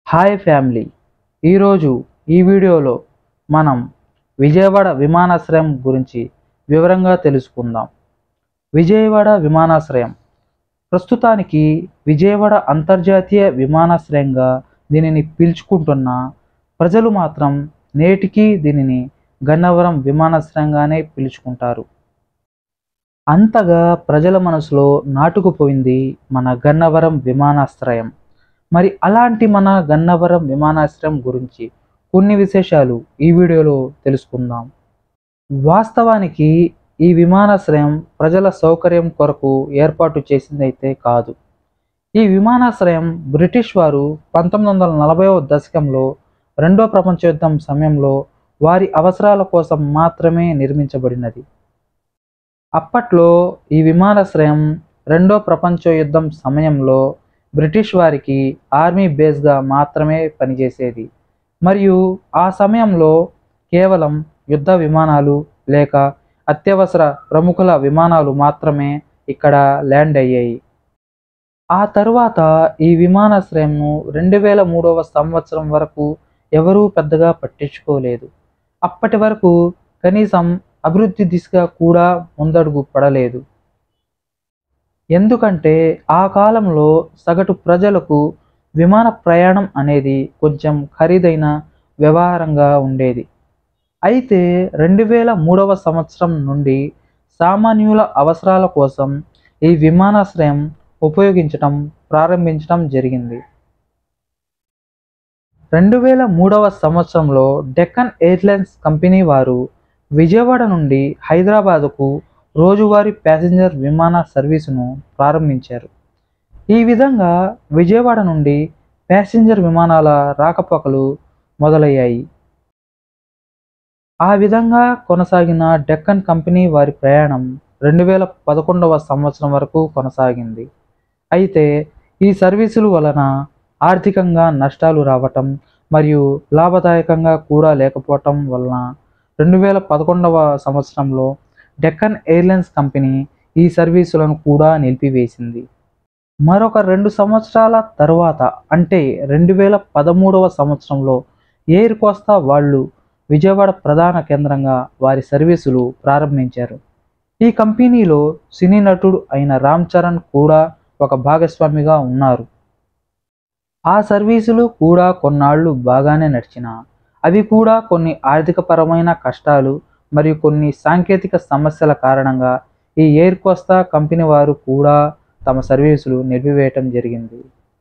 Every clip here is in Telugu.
హాయ్ ఫ్యామిలీ ఈరోజు ఈ వీడియోలో మనం విజయవాడ విమానాశ్రయం గురించి వివరంగా తెలుసుకుందాం విజయవాడ విమానాశ్రయం ప్రస్తుతానికి విజయవాడ అంతర్జాతీయ విమానాశ్రయంగా దీనిని పిలుచుకుంటున్న ప్రజలు మాత్రం నేటికి దీనిని గన్నవరం విమానాశ్రయంగానే పిలుచుకుంటారు అంతగా ప్రజల మనసులో నాటుకుపోయింది మన గన్నవరం విమానాశ్రయం మరి అలాంటి మన గన్నవరం విమానాశ్రయం గురించి కొన్ని విశేషాలు ఈ వీడియోలో తెలుసుకుందాం వాస్తవానికి ఈ విమానాశ్రయం ప్రజల సౌకర్యం కొరకు ఏర్పాటు చేసిందైతే కాదు ఈ విమానాశ్రయం బ్రిటిష్ వారు పంతొమ్మిది వందల నలభైవ దశకంలో రెండో ప్రపంచ యుద్ధం సమయంలో వారి అవసరాల కోసం మాత్రమే నిర్మించబడినది అప్పట్లో ఈ విమానాశ్రయం రెండో ప్రపంచ యుద్ధం సమయంలో బ్రిటిష్ వారికి ఆర్మీ బేస్గా మాత్రమే పనిచేసేది మరియు ఆ సమయంలో కేవలం యుద్ధ విమానాలు లేక అత్యవసర ప్రముఖుల విమానాలు మాత్రమే ఇక్కడ ల్యాండ్ అయ్యాయి ఆ తరువాత ఈ విమానాశ్రయంను రెండు వేల మూడవ సంవత్సరం వరకు ఎవరూ పెద్దగా పట్టించుకోలేదు అప్పటి వరకు కనీసం అభివృద్ధి దిశగా కూడా ముందడుగు పడలేదు ఎందుకంటే ఆ కాలంలో సగటు ప్రజలకు విమాన ప్రయాణం అనేది కొంచెం ఖరీదైన వ్యవహారంగా ఉండేది అయితే రెండు వేల మూడవ సంవత్సరం నుండి సామాన్యుల అవసరాల కోసం ఈ విమానాశ్రయం ఉపయోగించటం ప్రారంభించడం జరిగింది రెండు వేల మూడవ సంవత్సరంలో డెక్కన్ ఎయిర్లైన్స్ కంపెనీ వారు విజయవాడ నుండి హైదరాబాదుకు రోజువారీ ప్యాసింజర్ విమాన సర్వీసును ప్రారంభించారు ఈ విధంగా విజయవాడ నుండి ప్యాసింజర్ విమానాల రాకపోకలు మొదలయ్యాయి ఆ విధంగా కొనసాగిన డెక్కన్ కంపెనీ వారి ప్రయాణం రెండు వేల పదకొండవ సంవత్సరం వరకు కొనసాగింది అయితే ఈ సర్వీసుల వలన ఆర్థికంగా నష్టాలు రావటం మరియు లాభదాయకంగా కూడా లేకపోవటం వలన రెండు వేల పదకొండవ సంవత్సరంలో డెక్కన్ ఎయిర్లైన్స్ కంపెనీ ఈ సర్వీసులను కూడా నిలిపివేసింది మరొక రెండు సంవత్సరాల తరువాత అంటే రెండు వేల పదమూడవ సంవత్సరంలో ఎయిర్ కోస్తా వాళ్ళు విజయవాడ ప్రధాన కేంద్రంగా వారి సర్వీసులు ప్రారంభించారు ఈ కంపెనీలో సినీ నటుడు అయిన రామ్ చరణ్ కూడా ఒక భాగస్వామిగా ఉన్నారు ఆ సర్వీసులు కూడా కొన్నాళ్ళు బాగానే నడిచిన అవి కూడా కొన్ని ఆర్థికపరమైన కష్టాలు మరియు కొన్ని సాంకేతిక సమస్యల కారణంగా ఈ ఎయిర్ కోస్తా కంపెనీ వారు కూడా తమ సర్వీసులు నిలిపివేయటం జరిగింది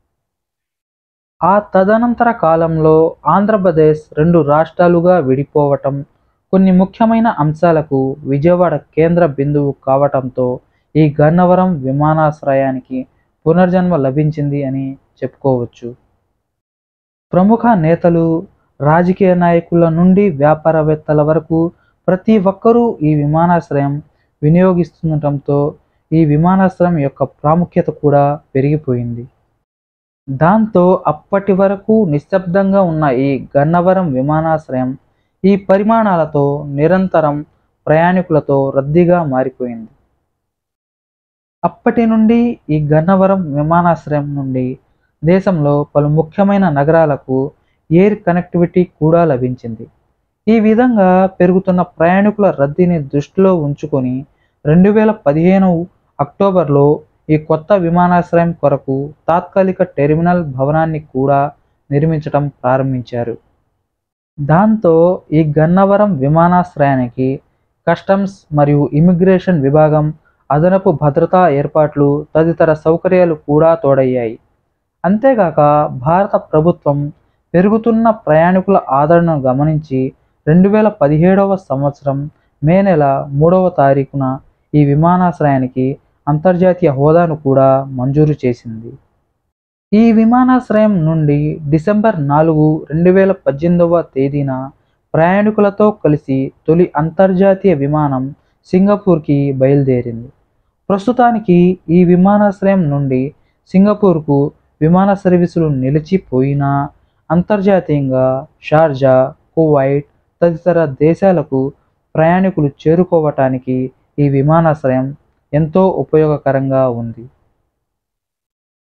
ఆ తదనంతర కాలంలో ఆంధ్రప్రదేశ్ రెండు రాష్ట్రాలుగా విడిపోవటం కొన్ని ముఖ్యమైన అంశాలకు విజయవాడ కేంద్ర బిందువు కావటంతో ఈ గన్నవరం విమానాశ్రయానికి పునర్జన్మ లభించింది అని చెప్పుకోవచ్చు ప్రముఖ నేతలు రాజకీయ నాయకుల నుండి వ్యాపారవేత్తల వరకు ప్రతి ఒక్కరూ ఈ విమానాశ్రయం వినియోగిస్తుండటంతో ఈ విమానాశ్రయం యొక్క ప్రాముఖ్యత కూడా పెరిగిపోయింది దాంతో అప్పటి వరకు నిశ్శబ్దంగా ఉన్న ఈ గన్నవరం విమానాశ్రయం ఈ పరిమాణాలతో నిరంతరం ప్రయాణికులతో రద్దీగా మారిపోయింది అప్పటి నుండి ఈ గన్నవరం విమానాశ్రయం నుండి దేశంలో పలు ముఖ్యమైన నగరాలకు ఎయిర్ కనెక్టివిటీ కూడా లభించింది ఈ విధంగా పెరుగుతున్న ప్రయాణికుల రద్దీని దృష్టిలో ఉంచుకొని రెండు వేల పదిహేను అక్టోబర్లో ఈ కొత్త విమానాశ్రయం కొరకు తాత్కాలిక టెర్మినల్ భవనాన్ని కూడా నిర్మించటం ప్రారంభించారు దాంతో ఈ గన్నవరం విమానాశ్రయానికి కస్టమ్స్ మరియు ఇమిగ్రేషన్ విభాగం అదనపు భద్రతా ఏర్పాట్లు తదితర సౌకర్యాలు కూడా తోడయ్యాయి అంతేగాక భారత ప్రభుత్వం పెరుగుతున్న ప్రయాణికుల ఆదరణను గమనించి రెండు వేల పదిహేడవ సంవత్సరం మే నెల మూడవ తారీఖున ఈ విమానాశ్రయానికి అంతర్జాతీయ హోదాను కూడా మంజూరు చేసింది ఈ విమానాశ్రయం నుండి డిసెంబర్ నాలుగు రెండు వేల పద్దెనిమిదవ తేదీన ప్రయాణికులతో కలిసి తొలి అంతర్జాతీయ విమానం సింగపూర్కి బయలుదేరింది ప్రస్తుతానికి ఈ విమానాశ్రయం నుండి సింగపూర్కు విమాన సర్వీసులు నిలిచిపోయినా అంతర్జాతీయంగా షార్జా కువైట్ తదితర దేశాలకు ప్రయాణికులు చేరుకోవటానికి ఈ విమానాశ్రయం ఎంతో ఉపయోగకరంగా ఉంది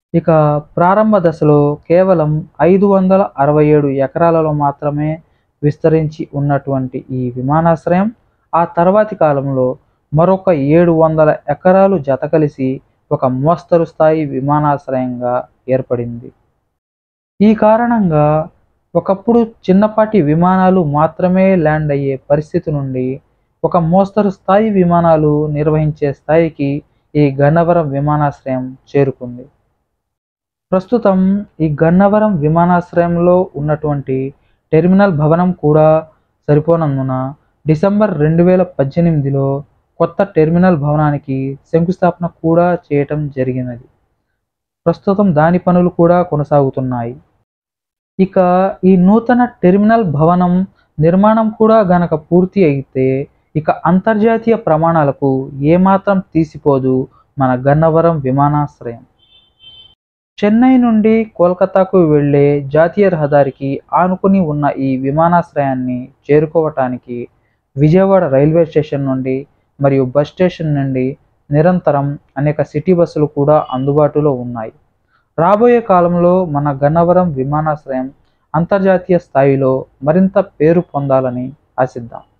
ఇక ప్రారంభ దశలో కేవలం ఐదు వందల అరవై ఏడు ఎకరాలలో మాత్రమే విస్తరించి ఉన్నటువంటి ఈ విమానాశ్రయం ఆ తర్వాతి కాలంలో మరొక ఏడు వందల ఎకరాలు జతకలిసి ఒక మోస్తరు స్థాయి విమానాశ్రయంగా ఏర్పడింది ఈ కారణంగా ఒకప్పుడు చిన్నపాటి విమానాలు మాత్రమే ల్యాండ్ అయ్యే పరిస్థితి నుండి ఒక మోస్తరు స్థాయి విమానాలు నిర్వహించే స్థాయికి ఈ గన్నవరం విమానాశ్రయం చేరుకుంది ప్రస్తుతం ఈ గన్నవరం విమానాశ్రయంలో ఉన్నటువంటి టెర్మినల్ భవనం కూడా సరిపోనందున డిసెంబర్ రెండు వేల పద్దెనిమిదిలో కొత్త టెర్మినల్ భవనానికి శంకుస్థాపన కూడా చేయటం జరిగినది ప్రస్తుతం దాని పనులు కూడా కొనసాగుతున్నాయి ఇక ఈ నూతన టెర్మినల్ భవనం నిర్మాణం కూడా గనక పూర్తి అయితే ఇక అంతర్జాతీయ ప్రమాణాలకు ఏమాత్రం తీసిపోదు మన గన్నవరం విమానాశ్రయం చెన్నై నుండి కోల్కతాకు వెళ్ళే జాతీయ రహదారికి ఆనుకుని ఉన్న ఈ విమానాశ్రయాన్ని చేరుకోవటానికి విజయవాడ రైల్వే స్టేషన్ నుండి మరియు బస్ స్టేషన్ నుండి నిరంతరం అనేక సిటీ బస్సులు కూడా అందుబాటులో ఉన్నాయి రాబోయే కాలంలో మన గన్నవరం విమానాశ్రయం అంతర్జాతీయ స్థాయిలో మరింత పేరు పొందాలని ఆశిద్దాం